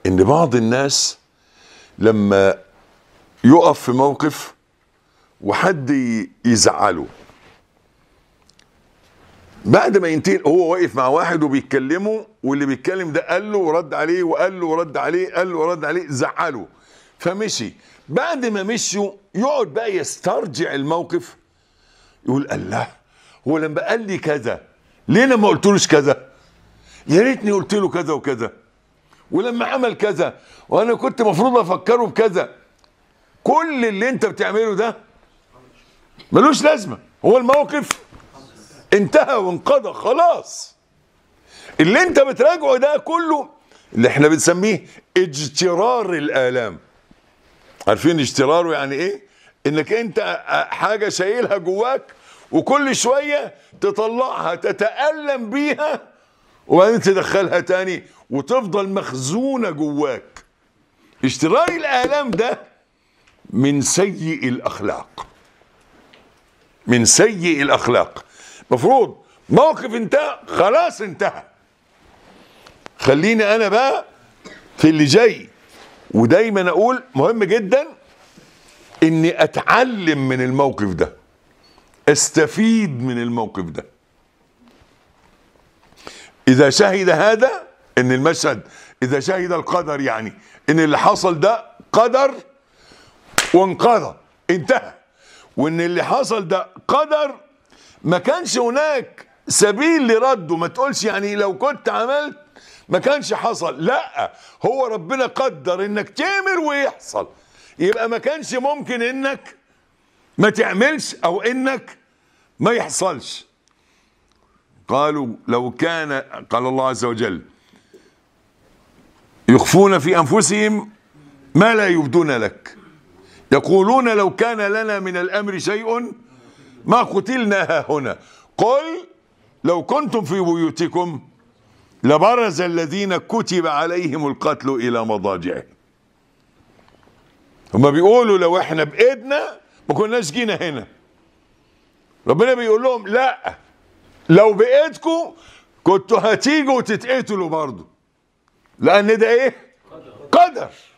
ان بعض الناس لما يقف في موقف وحد ي- يزعله بعد ما ينتهي هو واقف مع واحد وبيتكلموا واللي بيتكلم ده قال له ورد عليه وقال له ورد عليه قال له ورد عليه زعله فمشي بعد ما مشوا يقعد بقى يسترجع الموقف يقول الله هو لما قال لي كذا ليه انا ما قلتلوش كذا يا ريتني قلت له كذا وكذا ولما عمل كذا وانا كنت مفروض افكره بكذا كل اللي انت بتعمله ده ملوش لازمه هو الموقف انتهى وانقضى خلاص اللي انت بتراجعه ده كله اللي احنا بنسميه اجترار الالام عارفين اجتراره يعني ايه انك انت حاجه شايلها جواك وكل شويه تطلعها تتالم بيها وبعدين تدخلها تاني وتفضل مخزونه جواك اجترار الالام ده من سيء الاخلاق من سيء الاخلاق مفروض موقف انتهى خلاص انتهى خليني انا بقى في اللي جاي ودايما اقول مهم جدا اني اتعلم من الموقف ده استفيد من الموقف ده اذا شهد هذا ان المشهد اذا شهد القدر يعني ان اللي حصل ده قدر وانقضى انتهى وان اللي حصل ده قدر ما كانش هناك سبيل لرده ما تقولش يعني لو كنت عملت ما كانش حصل لا هو ربنا قدر انك تعمل ويحصل يبقى ما كانش ممكن انك ما تعملش او انك ما يحصلش قالوا لو كان قال الله عز وجل يخفون في انفسهم ما لا يبدون لك يقولون لو كان لنا من الامر شيء ما قتلنا ها هنا قل لو كنتم في بيوتكم لبرز الذين كتب عليهم القتل الى مضاجعهم هما بيقولوا لو احنا بايدنا ما كناش جينا هنا ربنا بيقول لهم لا لو بايدكم كنتوا هتيجوا وتتقتلوا برضه لان ده ايه قدر